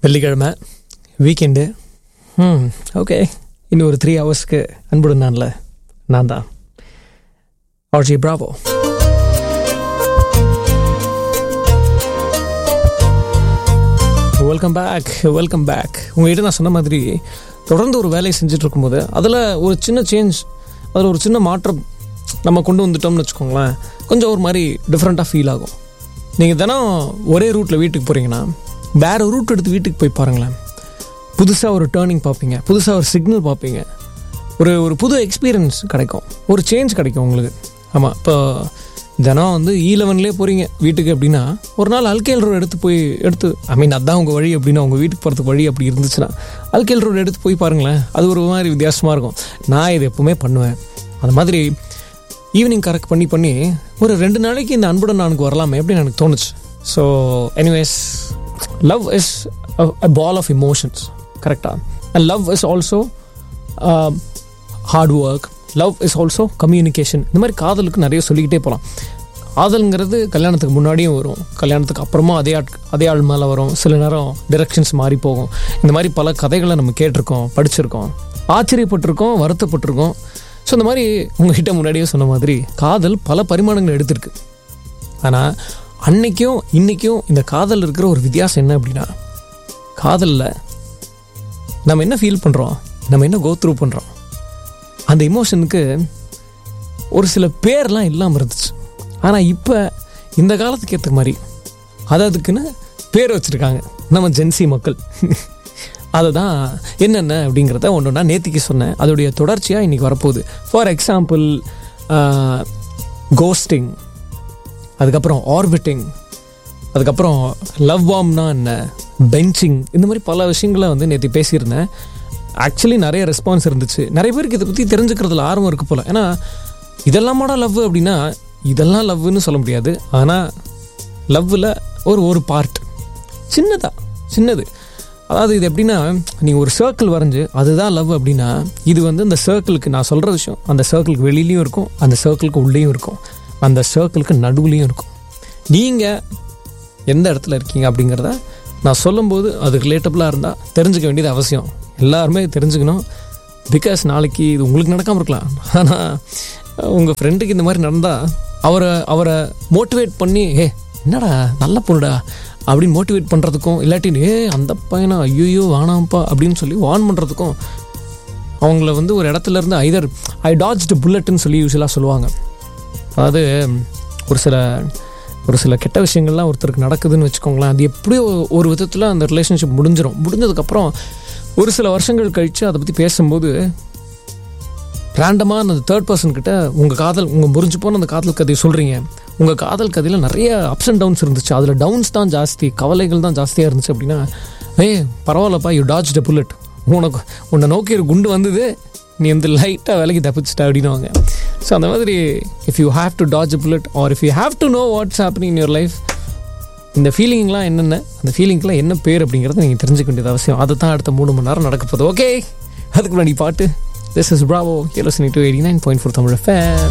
வெள்ளிக்கிழமை வீக்கெண்டு ம் ஓகே இன்னும் ஒரு த்ரீ ஹவர்ஸ்க்கு அன்புடன் நான்ல நான் தான் RJ Bravo welcome back welcome back உங்ககிட்ட நான் சொன்ன மாதிரி தொடர்ந்து ஒரு வேலையை செஞ்சுட்டு இருக்கும்போது அதில் ஒரு சின்ன சேஞ்ச் அதில் ஒரு சின்ன மாற்றம் நம்ம கொண்டு வந்துட்டோம்னு வச்சுக்கோங்களேன் கொஞ்சம் ஒரு மாதிரி டிஃப்ரெண்ட்டாக ஃபீல் ஆகும் நீங்கள் தினம் ஒரே ரூட்டில் வீட்டுக்கு போகிறீங்கன்னா வேறு ரூட் எடுத்து வீட்டுக்கு போய் பாருங்களேன் புதுசாக ஒரு டேர்னிங் பார்ப்பீங்க புதுசாக ஒரு சிக்னல் பார்ப்பீங்க ஒரு ஒரு புது எக்ஸ்பீரியன்ஸ் கிடைக்கும் ஒரு சேஞ்ச் கிடைக்கும் உங்களுக்கு ஆமாம் இப்போ தினம் வந்து இ லெவன்லேயே போகிறீங்க வீட்டுக்கு அப்படின்னா ஒரு நாள் அல்கேல் ரோடு எடுத்து போய் எடுத்து ஐ மீன் அதான் உங்கள் வழி அப்படின்னா உங்கள் வீட்டுக்கு போகிறதுக்கு வழி அப்படி இருந்துச்சுன்னா அல்கேல் ரோடு எடுத்து போய் பாருங்களேன் அது ஒரு மாதிரி வித்தியாசமாக இருக்கும் நான் இது எப்பவுமே பண்ணுவேன் அந்த மாதிரி ஈவினிங் கரெக்ட் பண்ணி பண்ணி ஒரு ரெண்டு நாளைக்கு இந்த அன்புடன் நானுக்கு வரலாமே அப்படின்னு எனக்கு தோணுச்சு so anyways love is a ball of emotions கரெக்டாக and love is also hard work love is also communication இந்த மாதிரி காதலுக்கு நிறைய சொல்லிக்கிட்டே போகலாம் காதல்ங்கிறது கல்யாணத்துக்கு முன்னாடியும் வரும் கல்யாணத்துக்கு அப்புறமா அதே ஆட் அதே ஆள் மேலே வரும் சில நேரம் டிரெக்ஷன்ஸ் மாறி போகும் இந்த மாதிரி பல கதைகளை நம்ம கேட்டிருக்கோம் படிச்சிருக்கோம் ஆச்சரியப்பட்டிருக்கோம் வருத்தப்பட்டிருக்கோம் ஸோ இந்த மாதிரி உங்ககிட்ட முன்னாடியே சொன்ன மாதிரி காதல் பல பரிமாணங்கள் எடுத்திருக்கு ஆனால் அன்னைக்கும் இன்றைக்கும் இந்த காதல் இருக்கிற ஒரு வித்தியாசம் என்ன அப்படின்னா காதலில் நம்ம என்ன ஃபீல் பண்ணுறோம் நம்ம என்ன கோ த்ரூ பண்ணுறோம் அந்த இமோஷனுக்கு ஒரு சில பேர்லாம் இல்லாமல் இருந்துச்சு ஆனால் இப்போ இந்த காலத்துக்கு ஏற்ற மாதிரி அது அதுக்குன்னு பேர் வச்சுருக்காங்க நம்ம ஜென்சி மக்கள் அதை தான் என்னென்ன அப்படிங்கிறத ஒன்று ஒன்றா நேத்திக்கு சொன்னேன் அதோடைய தொடர்ச்சியாக இன்றைக்கி வரப்போகுது ஃபார் எக்ஸாம்பிள் கோஸ்டிங் அதுக்கப்புறம் ஆர்பிட்டிங் அதுக்கப்புறம் லவ் வாம்னா என்ன பெஞ்சிங் இந்த மாதிரி பல விஷயங்களை வந்து நேற்று பேசியிருந்தேன் ஆக்சுவலி நிறைய ரெஸ்பான்ஸ் இருந்துச்சு நிறைய பேருக்கு இதை பற்றி தெரிஞ்சுக்கிறதுல ஆர்வம் இருக்குது போல் ஏன்னா இதெல்லாமோட லவ் அப்படின்னா இதெல்லாம் லவ்னு சொல்ல முடியாது ஆனால் லவ்வில் ஒரு ஒரு பார்ட் சின்னதாக சின்னது அதாவது இது எப்படின்னா நீங்கள் ஒரு சர்க்கிள் வரைஞ்சி அதுதான் லவ் அப்படின்னா இது வந்து இந்த சர்க்கிளுக்கு நான் சொல்கிற விஷயம் அந்த சர்க்கிளுக்கு வெளியிலையும் இருக்கும் அந்த சர்க்கிளுக்கு உள்ளேயும் இருக்கும் அந்த சர்க்கிளுக்கு நடுவுலையும் இருக்கும் நீங்கள் எந்த இடத்துல இருக்கீங்க அப்படிங்கிறத நான் சொல்லும்போது அது ரிலேட்டபுளாக இருந்தால் தெரிஞ்சுக்க வேண்டியது அவசியம் எல்லாருமே தெரிஞ்சுக்கணும் பிகாஸ் நாளைக்கு இது உங்களுக்கு நடக்காமல் இருக்கலாம் ஆனால் உங்கள் ஃப்ரெண்டுக்கு இந்த மாதிரி நடந்தால் அவரை அவரை மோட்டிவேட் பண்ணி ஏ என்னடா நல்ல பொருடா அப்படின்னு மோட்டிவேட் பண்ணுறதுக்கும் இல்லாட்டி ஏ அந்த பையனா ஐயோ வேணாம்ப்பா அப்படின்னு சொல்லி வார்ன் பண்ணுறதுக்கும் அவங்கள வந்து ஒரு இடத்துல இருந்து ஐதர் ஐ டாஜ்டு புல்லட்டுன்னு சொல்லி யூஸ்வலாக சொல்லுவாங்க அதாவது ஒரு சில ஒரு சில கெட்ட விஷயங்கள்லாம் ஒருத்தருக்கு நடக்குதுன்னு வச்சுக்கோங்களேன் அது எப்படியோ ஒரு விதத்தில் அந்த ரிலேஷன்ஷிப் முடிஞ்சிடும் முடிஞ்சதுக்கப்புறம் ஒரு சில வருஷங்கள் கழித்து அதை பற்றி பேசும்போது ரேண்டமாக அந்த தேர்ட் பர்சன் கிட்ட உங்கள் காதல் உங்கள் முறிஞ்சு போன அந்த காதல் கதையை சொல்கிறீங்க உங்கள் காதல் கதையில் நிறைய அப்ஸ் அண்ட் டவுன்ஸ் இருந்துச்சு அதில் டவுன்ஸ் தான் ஜாஸ்தி கவலைகள் தான் ஜாஸ்தியாக இருந்துச்சு அப்படின்னா ஏய் பரவாயில்லப்பா யூ டாஜ் ட புல்லட் உனக்கு உன்னை நோக்கி ஒரு குண்டு வந்தது நீ வந்து லைட்டாக வேலைக்கு தப்பிச்சிட்ட அப்படின்னுவாங்க ஸோ அந்த மாதிரி if you have to dodge a bullet or if you have to know what's happening in your life இந்த ஃபீலிங்லாம் என்னென்ன அந்த ஃபீலிங்க்கெலாம் என்ன பேர் அப்படிங்கிறத நீங்கள் தெரிஞ்சுக்க வேண்டியது அவசியம் அதை தான் அடுத்த மூணு மணி நேரம் நடக்க போகுது ஓகே அதுக்கு முன்னாடி பாட்டு this is Bravo you listening to eighty nine point four Tamil fan